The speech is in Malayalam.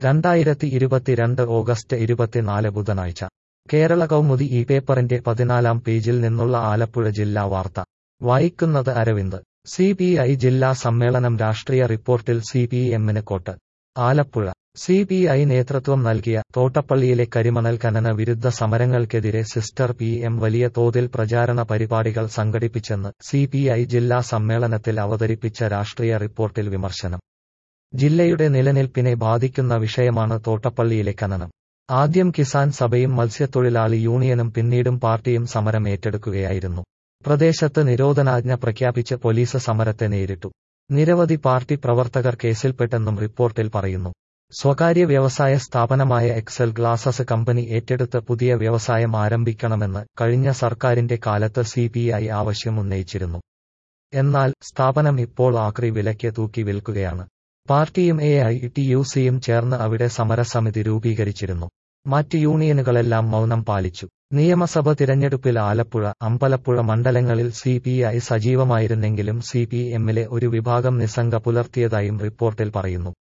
രണ്ടായിരത്തി ഇരുപത്തിരണ്ട് ഓഗസ്റ്റ് ഇരുപത്തിനാല് ബുധനാഴ്ച കേരള കൗമുദി ഈ പേപ്പറിന്റെ പതിനാലാം പേജിൽ നിന്നുള്ള ആലപ്പുഴ ജില്ലാ വാർത്ത വായിക്കുന്നത് അരവിന്ദ് സി പി ഐ ജില്ലാ സമ്മേളനം രാഷ്ട്രീയ റിപ്പോർട്ടിൽ സി പി എമ്മിന് കോട്ട് ആലപ്പുഴ സി പി ഐ നേതൃത്വം നൽകിയ തോട്ടപ്പള്ളിയിലെ കരിമണൽ ഖനന വിരുദ്ധ സമരങ്ങൾക്കെതിരെ സിസ്റ്റർ പി എം വലിയ തോതിൽ പ്രചാരണ പരിപാടികൾ സംഘടിപ്പിച്ചെന്ന് സി പി ഐ ജില്ലാ സമ്മേളനത്തിൽ അവതരിപ്പിച്ച രാഷ്ട്രീയ റിപ്പോർട്ടിൽ വിമർശനം ജില്ലയുടെ നിലനിൽപ്പിനെ ബാധിക്കുന്ന വിഷയമാണ് തോട്ടപ്പള്ളിയിലെ ഖനനം ആദ്യം കിസാൻ സഭയും മത്സ്യത്തൊഴിലാളി യൂണിയനും പിന്നീടും പാർട്ടിയും സമരം ഏറ്റെടുക്കുകയായിരുന്നു പ്രദേശത്ത് നിരോധനാജ്ഞ പ്രഖ്യാപിച്ച് പോലീസ് സമരത്തെ നേരിട്ടു നിരവധി പാർട്ടി പ്രവർത്തകർ കേസിൽപ്പെട്ടെന്നും റിപ്പോർട്ടിൽ പറയുന്നു സ്വകാര്യ വ്യവസായ സ്ഥാപനമായ എക്സൽ ഗ്ലാസസ് കമ്പനി ഏറ്റെടുത്ത് പുതിയ വ്യവസായം ആരംഭിക്കണമെന്ന് കഴിഞ്ഞ സർക്കാരിന്റെ കാലത്ത് സി പി ഐ ആവശ്യം ഉന്നയിച്ചിരുന്നു എന്നാൽ സ്ഥാപനം ഇപ്പോൾ ആക്രി വിലയ്ക്ക് തൂക്കി വിൽക്കുകയാണ് പാർട്ടിയും എ ഐ ടി യു സിയും ചേർന്ന് അവിടെ സമരസമിതി രൂപീകരിച്ചിരുന്നു മറ്റ് യൂണിയനുകളെല്ലാം മൗനം പാലിച്ചു നിയമസഭ തിരഞ്ഞെടുപ്പിൽ ആലപ്പുഴ അമ്പലപ്പുഴ മണ്ഡലങ്ങളിൽ സി പി ഐ സജീവമായിരുന്നെങ്കിലും സി പി എമ്മിലെ ഒരു വിഭാഗം നിസ്സംഗ പുലർത്തിയതായും റിപ്പോർട്ടിൽ പറയുന്നു